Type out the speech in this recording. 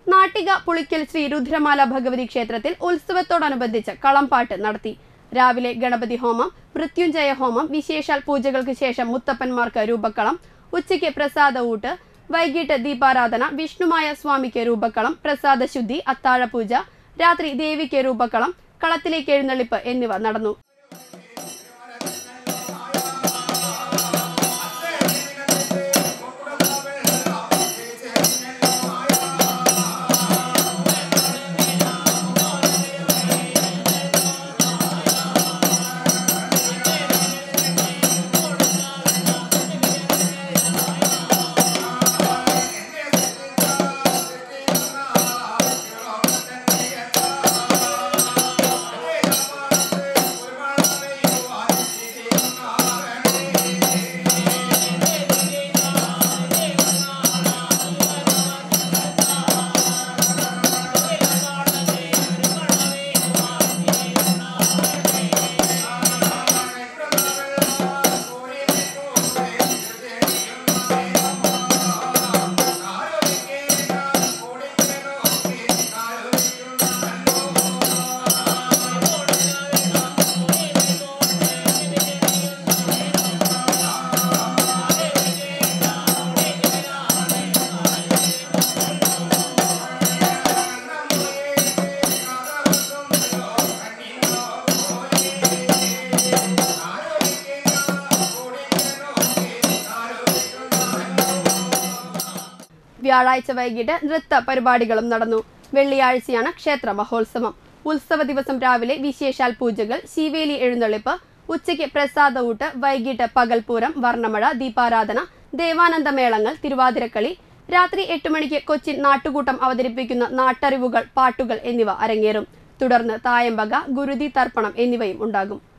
നാട്ടിക പുളിക്കൽ ശ്രീ രുദ്രമാല ഭഗവതി ക്ഷേത്രത്തിൽ ഉത്സവത്തോടനുബന്ധിച്ച് കളംപാട്ട് നടത്തി രാവിലെ ഗണപതി ഹോമം മൃത്യുഞ്ജയ ഹോമം വിശേഷാൽ പൂജകൾക്ക് ശേഷം മുത്തപ്പന്മാർക്ക് രൂപക്കളം ഉച്ചയ്ക്ക് പ്രസാദ ഊട്ട് വൈകിട്ട് ദീപാരാധന വിഷ്ണുമായ സ്വാമിക്ക് രൂപക്കളം പ്രസാദശുദ്ധി അത്താഴപൂജ രാത്രി ദേവിക്ക് രൂപക്കളം കളത്തിലേക്ക് എഴുന്നള്ളിപ്പ് എന്നിവ നടന്നു വ്യാഴാഴ്ച വൈകിട്ട് നൃത്ത പരിപാടികളും നടന്നു വെള്ളിയാഴ്ചയാണ് ക്ഷേത്ര മഹോത്സവം ഉത്സവ ദിവസം രാവിലെ വിശേഷാൽ പൂജകൾ ശിവേലി എഴുന്നള്ളിപ്പ് ഉച്ചയ്ക്ക് പ്രസാദ ഊട്ട് വൈകിട്ട് പകൽപൂരം വർണ്ണമഴ ദീപാരാധന ദേവാനന്ദ മേളങ്ങൾ തിരുവാതിരക്കളി രാത്രി എട്ട് മണിക്ക് കൊച്ചിൻ നാട്ടുകൂട്ടം അവതരിപ്പിക്കുന്ന നാട്ടറിവുകൾ പാട്ടുകൾ എന്നിവ അരങ്ങേറും തുടർന്ന് തായമ്പക ഗുരുതി തർപ്പണം എന്നിവയും ഉണ്ടാകും